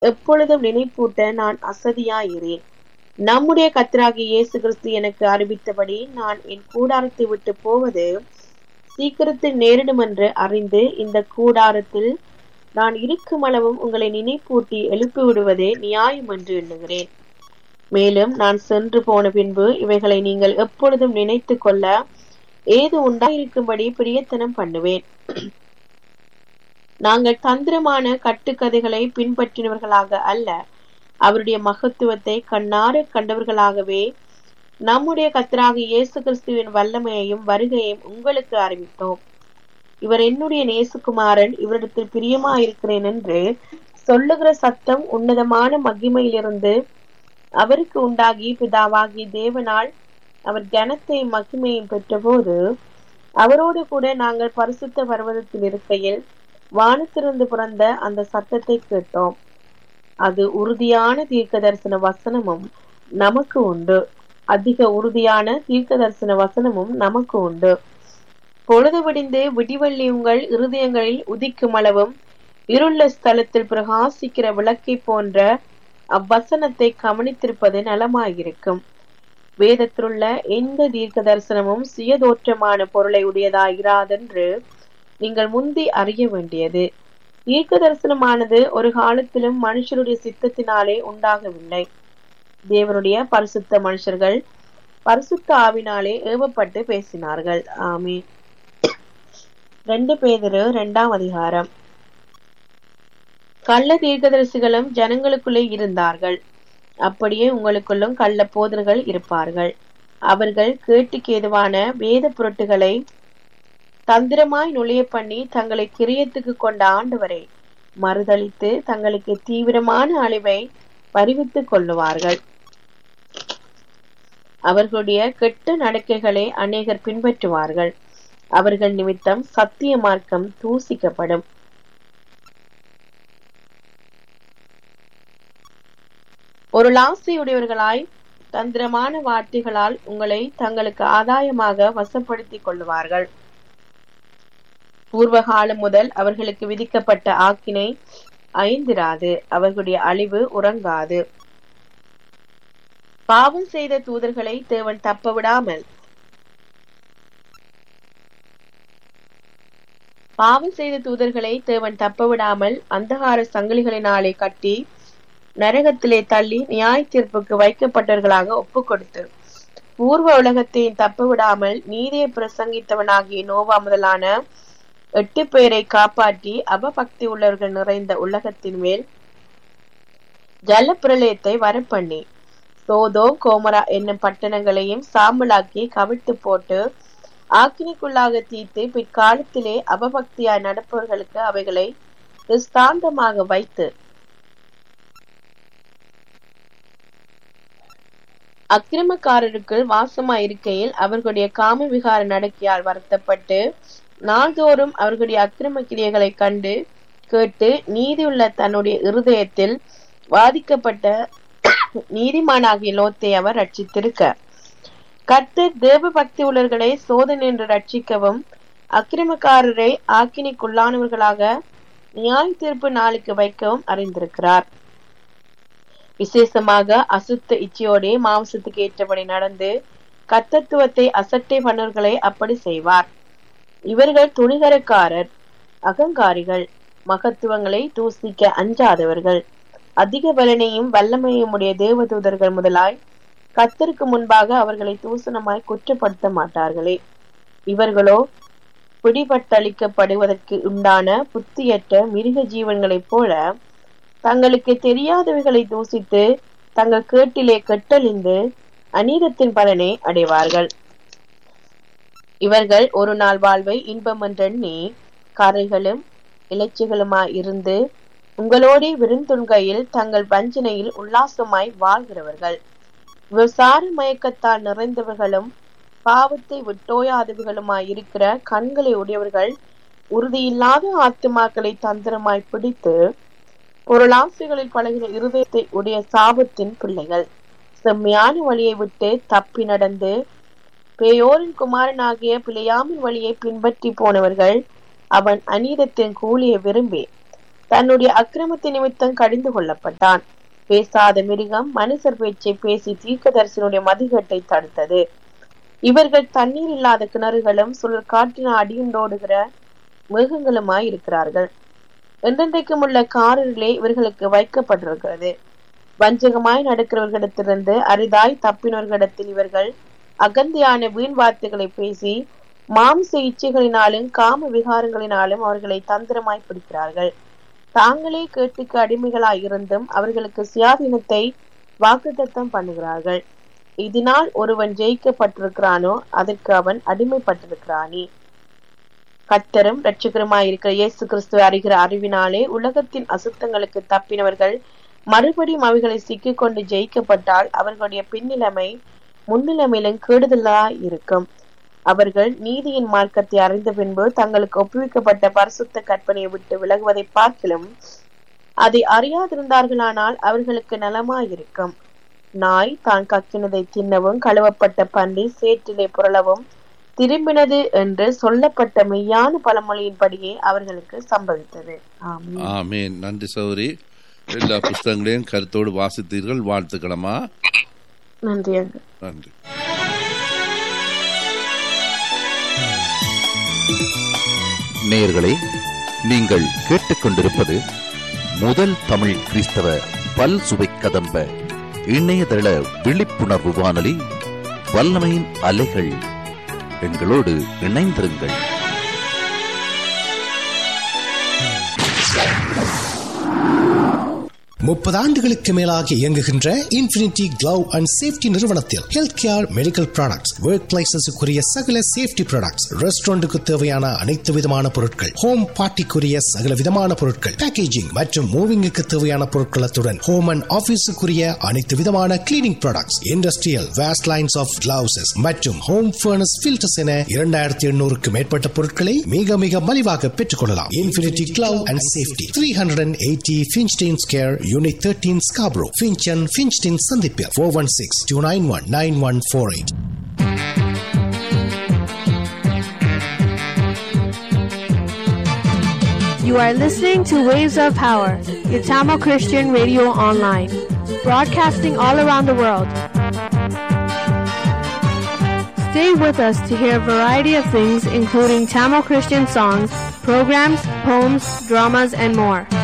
எப்பொழுதும் நினைப்பூட்ட நான் அசதியாயிரேன் நம்முடைய கத்தராகிய இயேசு கிறிஸ்து எனக்கு அறிவித்தபடி நான் என் கூடாரத்தை விட்டு போவது சீக்கிரத்தில் நேரிடும் என்று அறிந்து இந்த கூடாரத்தில் நான் இருக்கும் அளவும் உங்களை நினைப்பூட்டி எழுப்பி விடுவதே நியாயம் என்று எண்ணுகிறேன் மேலும் நான் சென்று போன பின்பு இவைகளை நீங்கள் எப்பொழுதும் நினைத்து கொள்ள ஏது உண்டாயிருக்கும்படி பிரியத்தனம் பண்ணுவேன் நாங்கள் தந்திரமான கட்டுக்கதைகளை பின்பற்றினவர்களாக அல்ல அவருடைய மகத்துவத்தை கண்ணார கண்டவர்களாகவே நம்முடைய கத்தராக இயேசு கிறிஸ்துவின் வல்லமையையும் வருகையையும் உங்களுக்கு அறிவித்தோம் இவர் என்னுடைய நேசுகுமாரன் இவரிடத்தில் பிரியமா இருக்கிறேன் என்று சொல்லுகிற சத்தம் உன்னதமான மகிமையிலிருந்து அவருக்கு உண்டாகி பிதாவாகி தேவனால் அவர் கனத்தையும் மகிமையும் பெற்றபோது அவரோடு கூட நாங்கள் பரிசுத்த பர்வதத்தில் இருக்கையில் வானத்திலிருந்து பிறந்த அந்த சத்தத்தை கேட்டோம் அது உறுதியான தீர்க்க தரிசன வசனமும் நமக்கு உண்டு அதிக உறுதியான தீர்க்க தரிசன வசனமும் நமக்கு உண்டு பொழுது விடிந்து விடிவள்ளி உங்கள் இருதயங்களில் உதிக்கும் அளவும் இருள்ள ஸ்தலத்தில் பிரகாசிக்கிற விளக்கை போன்ற அவ்வசனத்தை கவனித்திருப்பது நலமாயிருக்கும் வேதத்திலுள்ள எந்த தீர்க்க தரிசனமும் சுயதோற்றமான பொருளை உடையதாயிராதென்று நீங்கள் முந்தி அறிய வேண்டியது தீர்க்க தரிசனமானது ஒரு காலத்திலும் மனுஷருடைய சித்தத்தினாலே உண்டாகவில்லை தேவனுடைய பரிசுத்த மனுஷர்கள் பரிசுத்த ஆவினாலே ஏவப்பட்டு பேசினார்கள் ஆமே ரெண்டு பேதரு இரண்டாம் அதிகாரம் கள்ள தீர்க்கதரிசிகளும் ஜனங்களுக்குள்ளே இருந்தார்கள் அப்படியே உங்களுக்குள்ளும் கள்ள போதர்கள் இருப்பார்கள் அவர்கள் கேட்டுக்கு ஏதுவான வேத புரட்டுகளை தந்திரமாய் நுழைய பண்ணி தங்களை கிரியத்துக்கு கொண்ட ஆண்டவரை மறுதளித்து தங்களுக்கு தீவிரமான அழிவை பறிவித்துக் கொள்ளுவார்கள் அவர்களுடைய கெட்ட நடக்கைகளை அநேகர் பின்பற்றுவார்கள் அவர்கள் நிமித்தம் சத்திய மார்க்கம் தூசிக்கப்படும் ஒரு லாசையுடையவர்களாய் தந்திரமான வார்த்தைகளால் உங்களை தங்களுக்கு ஆதாயமாக வசப்படுத்திக் கொள்ளுவார்கள் பூர்வ காலம் முதல் அவர்களுக்கு விதிக்கப்பட்ட ஆக்கினை ஐந்திராது அவர்களுடைய அழிவு உறங்காது பாவம் செய்த தூதர்களை தேவன் தப்ப விடாமல் பாவம் செய்த தூதர்களை தேவன் தப்ப விடாமல் அந்தகார சங்கிலிகளினாலே கட்டி நரகத்திலே தள்ளி நியாய தீர்ப்புக்கு வைக்கப்பட்டவர்களாக ஒப்பு கொடுத்து பூர்வ உலகத்தையும் தப்ப விடாமல் நீதியை பிரசங்கித்தவனாகிய நோவா முதலான எட்டு பேரை காப்பாற்றி அவபக்தி உள்ளவர்கள் நிறைந்த உலகத்தின் மேல் ஜல பிரளயத்தை வரப்பண்ணி சோதோ கோமரா என்னும் பட்டணங்களையும் சாம்பலாக்கி கவிழ்த்து போட்டு ஆக்கினிக்குள்ளாக தீர்த்து பிற்காலத்திலே அவபக்தியாய் நடப்பவர்களுக்கு அவைகளை திஸ்தாந்தமாக வைத்து அக்கிரமக்காரருக்குள் வாசமாய் இருக்கையில் அவர்களுடைய காம விகார நடக்கையால் வருத்தப்பட்டு நாள்தோறும் அவர்களுடைய அக்கிரம கிரியைகளை கண்டு கேட்டு நீதியுள்ள தன்னுடைய இருதயத்தில் வாதிக்கப்பட்ட நீதிமானாகிய லோத்தை அவர் ரட்சித்திருக்க கர்த்தர் தேவ பக்தி உள்ளவர்களை சோதனை என்று ரட்சிக்கவும் அக்கிரமக்காரரை ஆக்கினிக்குள்ளானவர்களாக நியாய தீர்ப்பு நாளுக்கு வைக்கவும் அறிந்திருக்கிறார் விசேஷமாக அசுத்த இச்சையோடே மாംசத்துக்கு ஏற்றபடி நடந்து கத்தத்துவத்தை அசட்டை பண்ணவர்களை அப்படி செய்வார் இவர்கள் துணிகரக்காரர் அகங்காரிகள் மகத்துவங்களை தூசிக்க அஞ்சாதவர்கள் அதிக பலனையும் வல்லமையும் உடைய தேவதூதர்கள் முதலாய் கத்தருக்கு முன்பாக அவர்களை தூசணமாய் குற்றப்படுத்த மாட்டார்களே இவர்களோ பிடிபட்டளிக்கப்படுவதற்கு உண்டான புத்தியற்ற மிருக ஜீவன்களைப் போல தங்களுக்கு தெரியாதவைகளை தூசித்து தங்கள் கேட்டிலே கெட்டழிந்து அநீதத்தின் பலனை அடைவார்கள் இவர்கள் ஒரு நாள் வாழ்வை இன்பம் என்றெண்ணி கரைகளும் இலைச்சிகளுமாய் இருந்து உங்களோடே விருந்துண்கையில் தங்கள் வஞ்சனையில் உல்லாசமாய் வாழ்கிறவர்கள் விசார மயக்கத்தால் நிறைந்தவர்களும் பாவத்தை விட்டோயாதவர்களுமாய் இருக்கிற கண்களை உடையவர்கள் உறுதியில்லாத ஆத்துமாக்களை தந்திரமாய் பிடித்து பொருளாசைகளில் பழகிற இருதயத்தை உடைய சாபத்தின் பிள்ளைகள் செம்மையான வழியை விட்டு தப்பி நடந்து பேயோரின் குமாரனாகிய பிழையாமின் வழியை பின்பற்றி போனவர்கள் அவன் அநீதத்தின் கூலியை விரும்பி தன்னுடைய அக்கிரமத்தை நிமித்தம் கடிந்து கொள்ளப்பட்டான் பேசாத மிருகம் மனுஷர் பேச்சை பேசி தீர்க்கதரிசனுடைய மதிகட்டை தடுத்தது இவர்கள் தண்ணீர் இல்லாத கிணறுகளும் சுழல் காற்றின அடியுண்டோடுகிற மிருகங்களுமாய் இருக்கிறார்கள் என்றென்றைக்கும் உள்ள காரிலே இவர்களுக்கு வைக்கப்பட்டிருக்கிறது வஞ்சகமாய் நடக்கிறவர்களிடத்திலிருந்து அரிதாய் தப்பினவர்களிடத்தில் இவர்கள் அகந்தியான வீண் வார்த்தைகளை பேசி மாம்ச இச்சைகளினாலும் காம விகாரங்களினாலும் அவர்களை தந்திரமாய் பிடிக்கிறார்கள் தாங்களே கேட்டுக்கு அடிமைகளாய் இருந்தும் அவர்களுக்கு சுயாதீனத்தை வாக்குத்தத்தம் பண்ணுகிறார்கள் இதனால் ஒருவன் ஜெயிக்கப்பட்டிருக்கிறானோ அதற்கு அவன் அடிமைப்பட்டிருக்கிறானே கத்தரும் இரட்சகருமாய் இருக்கிற இயேசு கிறிஸ்துவை அறிகிற அறிவினாலே உலகத்தின் அசுத்தங்களுக்கு தப்பினவர்கள் மறுபடியும் அவைகளை சிக்கிக்கொண்டு ஜெயிக்கப்பட்டால் அவர்களுடைய பின்னிலைமை முன்னிலைமையிலும் கெடுதலாய் இருக்கும் அவர்கள் நீதியின் மார்க்கத்தை அறிந்த பின்பு தங்களுக்கு ஒப்புவிக்கப்பட்ட பரிசுத்த கற்பனையை விட்டு விலகுவதை பார்க்கிலும் அதை அறியாதிருந்தார்களானால் அவர்களுக்கு நலமாயிருக்கும் நாய் தான் கக்கினதை தின்னவும் கழுவப்பட்ட பன்றி சேற்றிலே புரளவும் திரும்பினது என்று சொல்லப்பட்ட மெய்யான பழமொழியின்படியே அவர்களுக்கு சம்பவித்தது ஆமென் ஆமேன் நன்றி சௌரி எல்லா புஸ்தகங்களையும் கருத்தோடு வாசித்தீர்கள் வாழ்த்துக்களமா நன்றி அங்கு நன்றி நேயர்களே நீங்கள் கேட்டுக்கொண்டிருப்பது முதல் தமிழ் கிறிஸ்தவ பல் சுவை கதம்ப இணையதள விழிப்புணர்வு வானொலி வல்லமையின் அலைகள் எங்களோடு இணைந்திருங்கள் முப்பது ஆண்டுகளுக்கு மேலாக இயங்குகின்ற இன்ஃபினிட்டி கிளவ் அண்ட் சேஃப்டி நிறுவனத்தில் health care medical products work பிளேசஸுக்குரிய சகல சேஃப்டி ப்ராடக்ட்ஸ் ரெஸ்டாரண்ட்டுக்கு தேவையான அனைத்து விதமான பொருட்கள் ஹோம் பார்ட்டிக்குரிய சகல விதமான பொருட்கள் பேக்கேஜிங் மற்றும் மூவிங்குக்கு தேவையான பொருட்களத்துடன் ஹோம் அண்ட் ஆபீஸுக்குரிய அனைத்து விதமான cleaning products industrial waste lines of gloves மற்றும் ஹோம் ஃபர்னஸ் ஃபில்டர்ஸ் என இரண்டாயிரத்தி எண்ணூறுக்கு மேற்பட்ட பொருட்களை மிக மிக மலிவாக பெற்றுக் கொள்ளலாம் infinity glove and safety three hundred and eighty Finstein square unit thirteen Scarborough Finch and Finstein சந்திப்பில் four one six two nine one nine one four eight You are listening to Waves of Power, your Tamil Christian radio online, broadcasting all around the world. Stay with us to hear a variety of things, including Tamil Christian songs, programs, poems, dramas, and more.